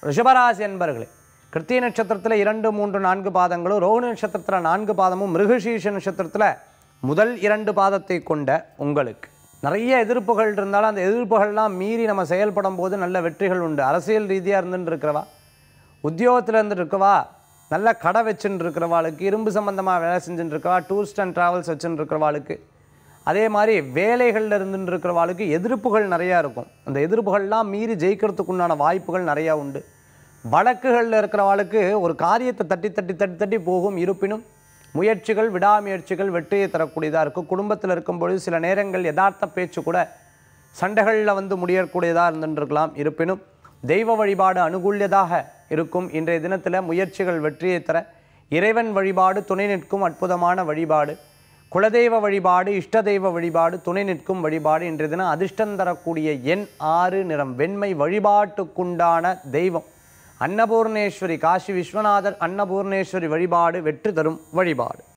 ரிஷபராசி என்பர்களே கிருத்திய நட்சத்திரத்தில் இரண்டு மூன்று நான்கு பாதங்களும் ரோஹிணி நட்சத்திரத்தில் நான்கு பாதமும் மிருகசீஷ நட்சத்திரத்தில் முதல் இரண்டு பாதத்தை கொண்ட உங்களுக்கு நிறைய எதிர்ப்புகள் இருந்தாலும் அந்த எதிர்ப்புகள்லாம் மீறி நம்ம செயல்படும் போது நல்ல வெற்றிகள் உண்டு அரசியல் ரீதியாக இருந்துட்டு இருக்கிறவா உத்தியோகத்தில் இருந்துட்டு இருக்கவா நல்ல கடை வச்சுட்டு இருக்கிறவாளுக்கு இரும்பு சம்பந்தமாக வேலை செஞ்சுட்டு இருக்கவா டூரிஸ்ட் அண்ட் ட்ராவல்ஸ் வச்சுட்டு இருக்கிறவாளுக்கு அதே மாதிரி வேலைகளில் இருந்துட்டு இருக்கிறவாளுக்கு எதிர்ப்புகள் நிறையா இருக்கும் அந்த எதிர்ப்புகள்லாம் மீறி ஜெயிக்கிறதுக்கு உண்டான வாய்ப்புகள் நிறையா உண்டு வழக்குகளில் இருக்கிறவாளுக்கு ஒரு காரியத்தை தட்டி தட்டி தட்டி தட்டி போகும் இருப்பினும் முயற்சிகள் விடாமுயற்சிகள் வெற்றியை தரக்கூடியதாக இருக்கும் குடும்பத்தில் இருக்கும்பொழுது சில நேரங்கள் யதார்த்த பேச்சு கூட சண்டைகளில் வந்து முடியக்கூடியதாக இருந்துருக்கலாம் இருப்பினும் தெய்வ வழிபாடு அனுகூல்யதாக இருக்கும் இன்றைய தினத்தில் முயற்சிகள் வெற்றியை தர இறைவன் வழிபாடு துணை நிற்கும் அற்புதமான வழிபாடு குலதெய்வ வழிபாடு இஷ்ட தெய்வ வழிபாடு துணை நிற்கும் வழிபாடு இன்றைய தினம் அதிர்ஷ்டம் தரக்கூடிய எண் ஆறு நிறம் வெண்மை வழிபாட்டுக்குண்டான தெய்வம் அன்னபூர்ணேஸ்வரி காசி விஸ்வநாதர் அன்னபூர்ணேஸ்வரி வழிபாடு வெற்றி தரும் வழிபாடு